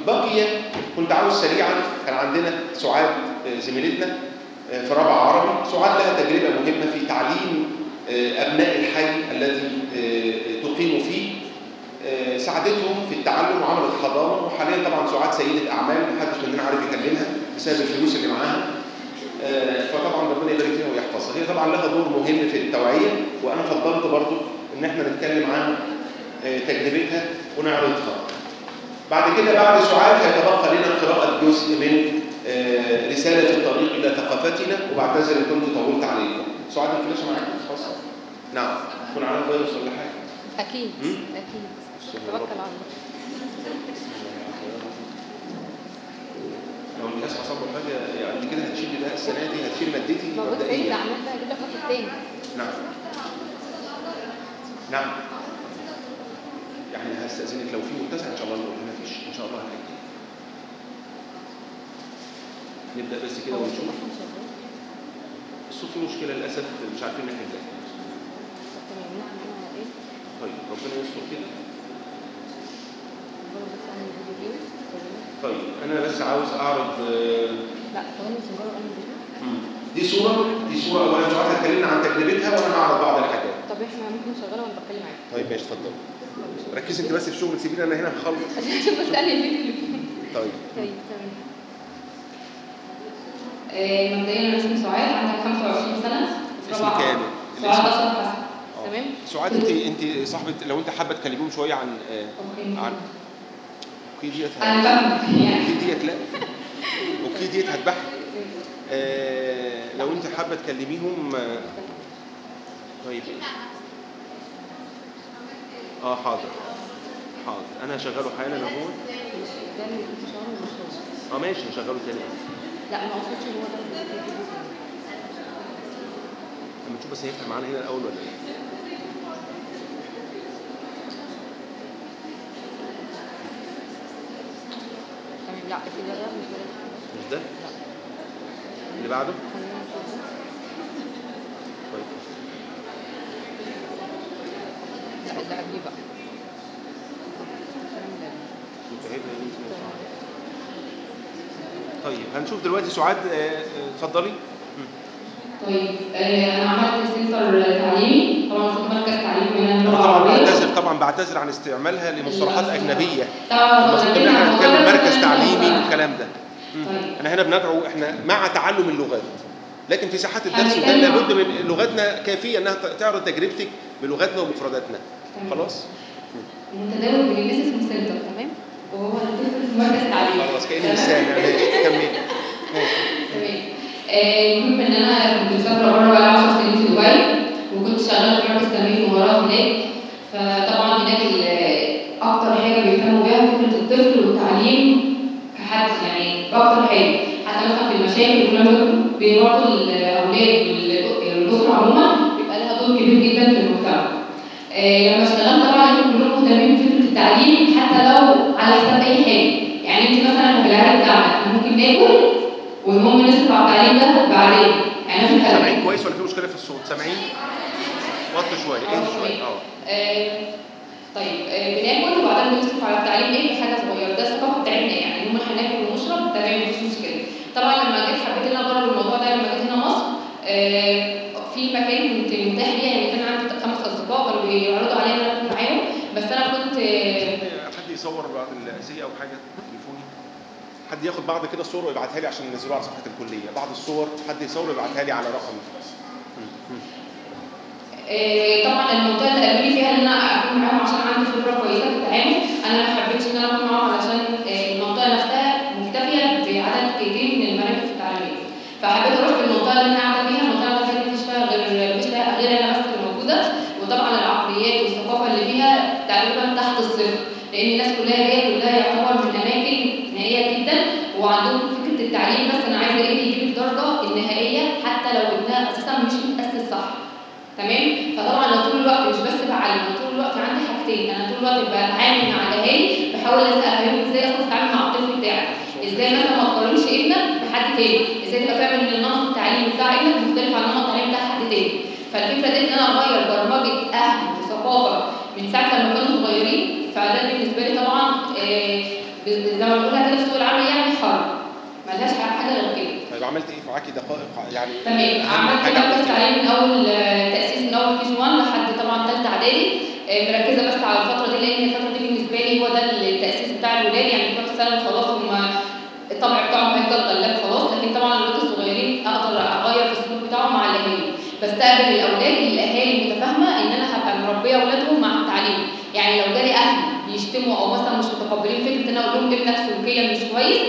بقي كنت عاوز سريعا كان عندنا سعاد آه، زميلتنا آه، في رابعه عربي سعاد لها تجربه مهمه في تعليم آه، ابناء الحي الذي آه، تقيم فيه آه، ساعدتهم في التعلم وعملت حضانه وحاليا طبعا سعاد سيده اعمال محدش مننا عارف يكلمها بسبب الفلوس اللي معاها آه، فطبعا ربنا يبارك فيها ويحفظها هي طبعا لها دور مهم في التوعيه وانا فضلت برضو ان احنا نتكلم عن آه، تجربتها ونعرضها بعد كده بعد سعاد هيتبقى لنا قراءة جزء من آه، رسالة الطريق إلى ثقافتنا وبعتذر إن كنت طولت عليكم. سعاد الفلاشة معاكم خلاص؟ نعم، كن على فيروس ولا حاجة. أكيد مم؟ أكيد استغفر الله. توكل على الله لو الناس حصل له حاجة يعني كده هتشيل ده السنة دي هتشيل مادتي موجود في مبدئيا. الأعمال بقى أجيب لك واحد تاني نعم. نعم. يعني هستأذنك لو في متسع إن شاء الله نقول ما فيش إن شاء الله هنأجل. نبدأ بس كده هو ونشوف. أصلا شغال الصوت فيه مشكلة للأسف مش عارفين نحلها. طب تمام نعمل أنا إيه طيب ربنا يستر كده. نجرب بس أعمل فيديو جيم طيب أنا بس عاوز أعرض آه، لا ثواني بس نجرب أعمل فيديو مم. دي صورة دي صورة أولا سعاد اتكلمنا عن تجربتها وأنا هعرض بعض الحاجات. طب إحنا ممكن نشغلها وأنا بتكلم معاك طيب ماشي اتفضل. طب نشوف. ركزي أنت بس في شغلك سيبيني أنا هنا هخلص. عشان أشوف بس أنهي الفيديو اللي فيه طيب. طيب تمام آه، مبدئيا انا اسمي سعاد عندي 25 سنه في اسمك رابعة. كامل. سعاد الاسم. اشرف حسن آه. تمام سعاد أنت أنت صاحبة لو أنت حابة تكلميهم شوية عن آه، اوكي عن أوكي ديت انا فاهمك يعني أوكي ديت لا. أوكي ديت هتبحث. آه، لو أنت حابة تكلميهم آه، طيب اه حاضر حاضر انا هشغله حالا اهو ده اللي كنت شغاله ولا مش هو اه ماشي هشغله تاني لا ما اقصدش هو ده اللي فيه فيديو تاني. اما نشوف بس هيفتح معانا هنا الاول ولا ايه تمام لا كده ده مش ده مش ده لا اللي بعده خلينا نشوف ده طيب لا اللي قبليه بقى الكلام اللي قبليه. متعبة يا بنتي يا سعاد. طيب هنشوف دلوقتي سعاد آه، آه، اتفضلي مم. طيب آه، انا عملت سنتر تعليمي طبعا كنت مركز تعليم من انا اللغه طبعا العربيه بعتذر طبعا بعتذر عن استعمالها لمصطلحات اجنبيه طبعا المفروض ان احنا نتكلم مركز تعليمي والكلام ده مم. طيب. احنا هنا بندعو احنا مع تعلم اللغات لكن في ساحات الدرس وده هنتكلم لابد عن- من لغتنا كافيه انها ت- تعرض تجربتك بلغتنا ومفرداتنا تمام. خلاص متداول من الناس اسمه سنتر تمام وهو هنتكلم مركز تعليمي خلاص كاني تمام؟ مش سامع ماشي كملي ماشي تمام آه، المهم ان انا كنت مسافره بره بقى 10 سنين في دبي وكنت شغاله في مركز تنميه مهارات هناك فطبعا هناك ال- اكتر حاجه بيهتموا بيها فكره الطفل والتعليم كحد يعني اكتر حاجه حتى مثلا في المشاكل والكلام ده كله برضه الاولاد والاسره عموما بيبقى لها دور كبير جدا في المجتمع آه، لما اشتغلت طبعا لقيتهم كلهم مهتمين بفكره التعليم حتى لو على حساب اي حاجه يعني انت مثلا في العيال بتاعنا احنا ممكن ناكل والمهم نصرف على التعليم ده بعدين يعني نفس الكلام سامعين كويس ولا في مشكله في الصوت سامعين وطوا شويه اهدوا شويه اه آه، طيب آه، بناكل وبعدين بنصرف على التعليم ايه بحاجه صغيره ده الثقافه بتاعتنا يعني المهم احنا ناكل ونشرب تمام مفيش مشكله طبعا لما جيت حبيت ان انا اجرب الموضوع ده لما جيت هنا مصر آه، في مكان كنت متاح ليا يعني كان عندي خمس اصدقاء كانوا بيعرضوا عليا ان انا اكون معاهم بس انا كنت آه، حد يصور بعض الاسئله او حاجه تليفوني حد ياخد بعض كده الصور ويبعتها لي عشان ننزلوها على صفحه الكليه بعض الصور حد يصور ويبعتها لي على رقمي مم. مم. آه، طبعا المنطقه اللي قالوا لي فيها ان انا اكون معاهم عشان عندي خبره كويسه في التعامل انا ما حبيتش ان انا اكون معاهم علشان آه، المنطقه نفسها مكتفيه بعدد كبير من المراكز التعليميه فحبيت اروح في المنطقه اللي انا قاعده فيها المنطقه اللي فيها مفيش فيها غير مفيش فيها غير انا بس اللي موجوده وطبعا العقليات والثقافه اللي فيها تقريبا تحت الصفر لان الناس كلها جايه كلها يعتبر من اماكن نائيه جدا وعندهم فكره التعليم بس انا عايزه ابني يجيب الدرجه النهائيه حتى لو ابنها اساسا مش متاسس صح تمام فطبعا انا طول الوقت مش بس بعلم انا طول الوقت عندي حاجتين انا طول الوقت بتعامل مع الاهالي بحاول لسه افهمهم ازاي اصلا تتعامل مع الطفل بتاعك ازاي مثلا ما تقارنش ابنك بحد تاني ازاي تبقى فاهم ان النمط التعليمي بتاع ابنك مختلف عن النمط التعليمي بتاع حد تاني فالفكره دي ان انا اغير برمجه اهل وثقافه من ساعه لما كانوا صغيرين فده بالنسبه لي طبعا آه، زي ما بنقولها كده في سوق العمل يعني حر ملهاش حاجه غير كده طيب عملت ايه معاكي دقائق يعني تمام أهم عملت حاجة مركز عملتيها. تعليم من اول آه، تاسيس من اول كيس 1 لحد طبعا ثالثه اعدادي آه، مركزه بس على الفتره دي لان الفتره دي بالنسبه لي هو ده التاسيس بتاع الولاد يعني بتوع الثانوي خلاص هم الطبع بتاعهم هيفضل غلاب خلاص لكن طبعا الولاد الصغيرين اقدر اغير في السلوك بتاعهم مع الاهالي بستقبل الاولاد اللي الاهالي متفاهمه ان انا هبقى مربيه اولادهم مع التعليم يعني لو جالي اهل بيشتموا او مثلا مش متقبلين فكره ان انا اقول لهم ابنك سلوكيا مش كويس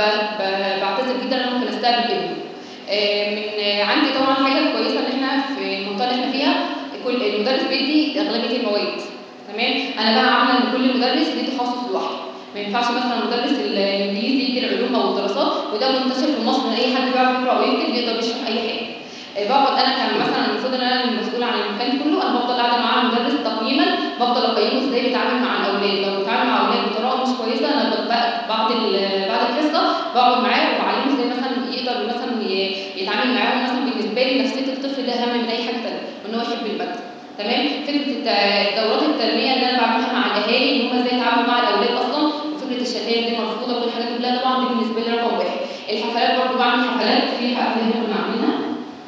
فبعتذر جدا ان انا ممكن استقبل ابني آه، من آه، عندي طبعا حاجه كويسه ان احنا في المنطقه اللي احنا فيها كل المدرس بيدي اغلبيه المواد تمام انا بقى عامله ان كل مدرس ليه تخصص لوحده ما ينفعش مثلا مدرس ال- الانجليزي يدي العلوم او الدراسات وده منتشر في مصر ان اي حد بيعرف يقرا ويكتب يقدر يشرح اي حاجه آه، بقعد انا كان مثلا المفروض ان انا المسؤوله عن المكان كله انا بفضل قاعده مع المدرس تقييما بفضل اقيمه ازاي بيتعامل مع الاولاد لو بيتعامل مع الاولاد بطريقه مش كويسه انا ببقى بعد ال- بعد الحصه بقعد معاه وبعلمه ازاي مثلا يقدر مثلا ي- يتعامل معاهم مثلا بالنسبه لي نفسيه الطفل ده اهم من اي حاجه ثانيه وان هو يحب الماده تمام فكره الت- دورات التنميه اللي انا بعملها مع الاهالي ان هم ازاي يتعاملوا مع الاولاد اصلا وفكره الشتائم دي مرفوضه والحاجات دي كلها طبعا دي بالنسبه لي رقم واحد الحفلات برضه بعمل حفلات في حفله هنا كنا عاملينها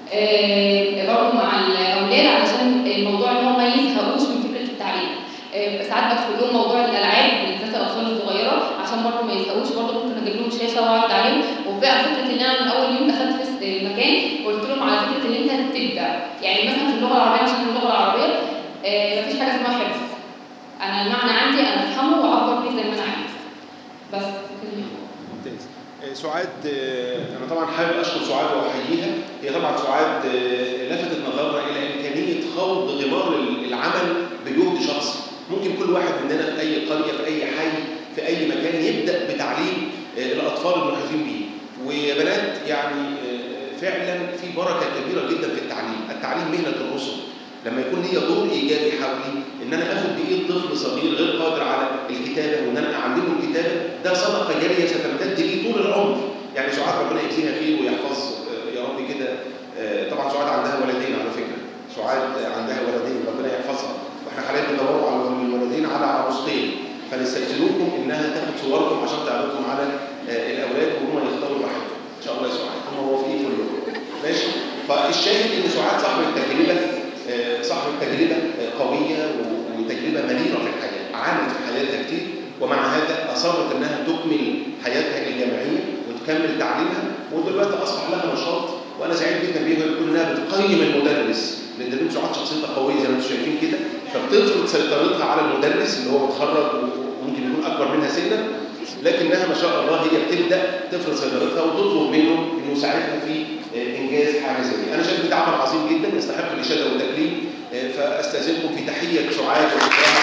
آه، برضه مع الاولاد علشان الموضوع ان هم ما يزهقوش من فكره التعليم آه، ساعات بدخل لهم موضوع الالعاب بالذات الاطفال الصغيره عشان برضه ما يزهقوش برضه ممكن اجيب لهم شاشه واقعد عليهم وبقى فكره ان انا من اول يوم دخلت في المكان قلت لهم على فكره ان انت تبدع يعني مثلا في اللغه العربيه عشان اللغه العربيه آه، مفيش حاجه اسمها حفظ انا المعنى عندي انا افهمه واعبر بيه زي ما انا عايز بس كده. ممتاز آه، سعاد آه، انا طبعا حابب اشكر سعاد واحييها هي طبعا سعاد آه، لفتت نظرنا الى امكانيه خوض غمار العمل بجهد شخصي ممكن كل واحد مننا في اي قريه في اي حي في اي مكان يبدا بتعليم آه، الاطفال المحيطين به ويا بنات يعني آه، فعلا في بركه كبيره جدا في التعليم التعليم مهنه الرسل لما يكون ليا دور ايجابي حولي ان انا اخد بايد طفل صغير غير قادر على الكتابه وان انا اعلمه الكتابه ده صدقه جاريه ستمتد لي طول العمر يعني سعاد ربنا يجزيها خير ويحفظ آه، يا رب كده آه، طبعا سعاد عندها ولدين على فكره سعاد عندها ولدين ربنا يحفظها واحنا حاليا بندوروا على الولدين على عروستين فنستأذنكم انها تاخد صوركم عشان تعرضكم على آه، الاولاد وهم يختاروا براحتهم ان شاء الله يا سعاد هم موافقين كلهم ماشي فالشاهد ان سعاد صاحبه تجربه آه، صاحبه تجربه آه، قويه و- وتجربه مريره في الحياه عانت في حياتها كتير ومع هذا اصرت انها تكمل حياتها الجامعيه وتكمل تعليمها ودلوقتي اصبح لها نشاط وانا سعيد جدا بيها وهي بتقول انها بتقيم المدرس لان بنت سعاد شخصيتها قويه زي ما انتم شايفين كده فبتفرض سيطرتها على المدرس اللي هو متخرج وممكن يكون اكبر منها سنا لكنها ما شاء الله هي بتبدا تفرض سيطرتها وتطلب منه انه يساعدها في آه، انجاز حاجه زي دي. انا شايف ان ده عمل عظيم جدا يستحق الاشاده والتكريم آه، فاستاذنكم في تحيه سعاد وشكرها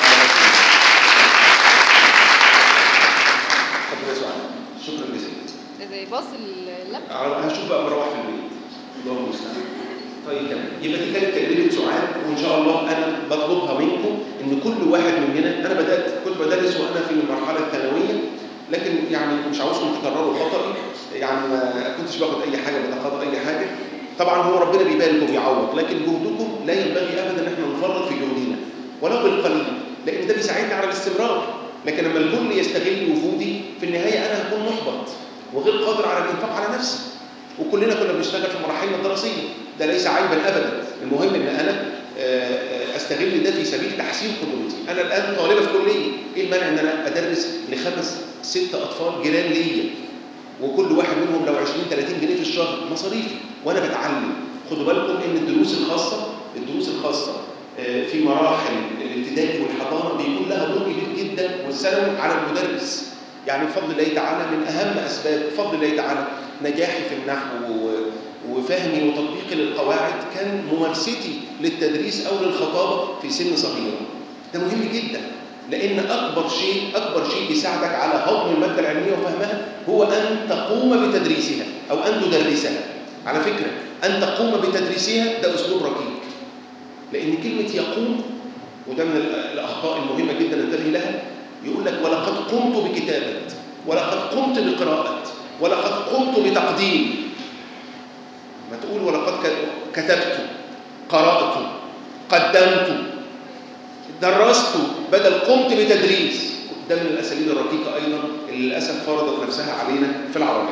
اتفضل يا سعاد شكرا جزيلا زي باص اللاب على- هشوف بقى مروح في البيت الله المستعان طيب تمام يبقى دي كانت تجربه سعاد وان شاء الله انا بطلبها منكم ان كل واحد مننا انا بدات كنت بدرس وانا في المرحله الثانويه لكن يعني مش عاوزكم تكرروا خطأي يعني ما كنتش باخد اي حاجه بتقاضى اي حاجه طبعا هو ربنا بيبارك وبيعوض لكن جهدكم لا ينبغي ابدا ان احنا نفرط في جهدنا ولو بالقليل لان ده بيساعدنا على الاستمرار لكن لما الكل يستغل وجودي في النهايه انا هكون محبط وغير قادر على الانفاق على نفسي وكلنا كنا بنشتغل في مراحلنا الدراسيه ده ليس عيبا ابدا المهم ان انا آه، آه، استغل ده في سبيل تحسين قدرتي انا الان طالبه في كليه ايه المانع ان انا ادرس لخمس ست اطفال جيران ليا وكل واحد منهم لو 20 30 جنيه في الشهر مصاريفي وانا بتعلم خدوا بالكم ان الدروس الخاصه الدروس الخاصه آه، في مراحل الابتدائي والحضانه بيكون لها دور كبير جدا والثانوي على المدرس يعني بفضل الله تعالى من اهم اسباب بفضل الله تعالى نجاحي في النحو و- وفهمي وتطبيقي للقواعد كان ممارستي للتدريس او للخطابه في سن صغيره ده مهم جدا لان اكبر شيء اكبر شيء يساعدك على هضم الماده العلميه وفهمها هو ان تقوم بتدريسها او ان تدرسها على فكره ان تقوم بتدريسها ده اسلوب ركيك لان كلمه يقوم وده من ال- الاخطاء المهمه جدا ننتبه لها يقول لك ولقد قمت بكتابه ولقد قمت بقراءه ولقد قمت بتقديم ما تقول ولقد ك- كتبت قرات قدمت درست بدل قمت بتدريس ده من الاساليب الرقيقه ايضا اللي للاسف فرضت نفسها علينا في العربيه